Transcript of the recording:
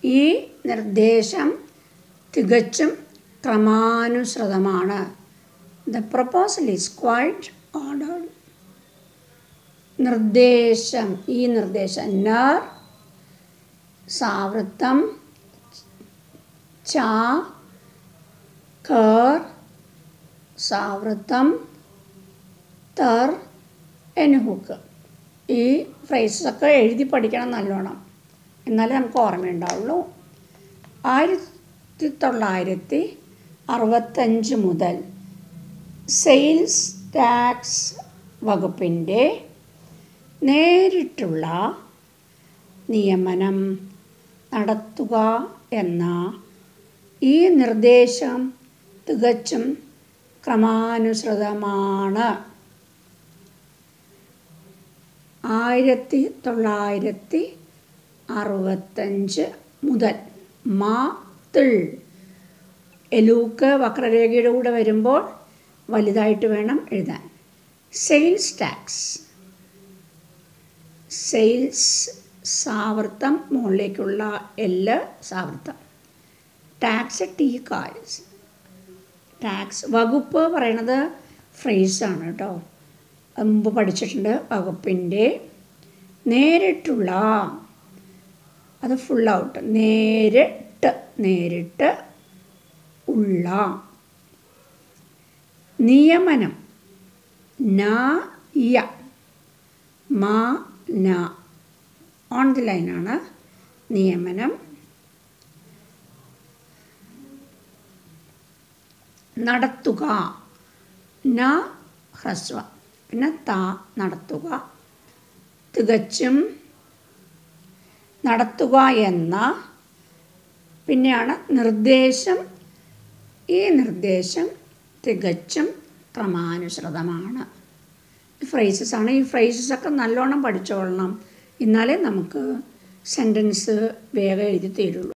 ഈ നിർദ്ദേശം തികച്ചും ക്രമാനുസൃതമാണ് the proposal is quite ordered നിർദ്ദേശം ഈ നിർദ്ദേശം നർ സാവൃത്തം ച കർ സാവൃത്തം തർ എനുഹുക്ക് ഈ ഫ്രേസൊക്കെ എഴുതി പഠിക്കണം നല്ലോണം എന്നാലേ നമുക്ക് ഓർമ്മയുണ്ടാവുള്ളൂ ആയിരത്തി തൊള്ളായിരത്തി അറുപത്തഞ്ച് മുതൽ സെയിൽസ് ടാക്സ് വകുപ്പിൻ്റെ നേരിട്ടുള്ള നിയമനം നടത്തുക എന്ന ഈ നിർദ്ദേശം തികച്ചും ക്രമാനുസൃതമാണ് ആയിരത്തി തൊള്ളായിരത്തി അറുപത്തഞ്ച് മുതൽ മാ തിൾ എലൂക്ക് വക്രരേഖയുടെ കൂടെ വരുമ്പോൾ വലുതായിട്ട് വേണം എഴുതാൻ സെയിൽസ് ടാക്സ് സെയിൽസ് സാവൃത്തം മുകളിലേക്കുള്ള എല് സാവൃത്തം ടാക്സ് ടി കാഴ്സ് ടാക്സ് വകുപ്പ് പറയണത് ഫ്രേസാണ് കേട്ടോ അത് മുമ്പ് പഠിച്ചിട്ടുണ്ട് വകുപ്പിൻ്റെ നേരിട്ടുള്ള അത് ഫുൾ ഔട്ട് നേരിട്ട് നേരിട്ട് ഉള്ള നിയമനം ന യ മാ ന ഓൺ ദി ലൈനാണ് നിയമനം നടത്തുക ന ഹ്രസ്വ പിന്നെ ത നടത്തുക തികച്ചും നടത്തുക എന്ന പിന്നെയാണ് നിർദ്ദേശം ഈ നിർദ്ദേശം തികച്ചും ക്രമാനുസൃതമാണ് ഫ്രേസസ് ആണ് ഈ ഫ്രേസസ് ഒക്കെ നല്ലോണം പഠിച്ചോളണം എന്നാലേ നമുക്ക് സെൻറ്റൻസ് വേഗം എഴുതി തരുള്ളൂ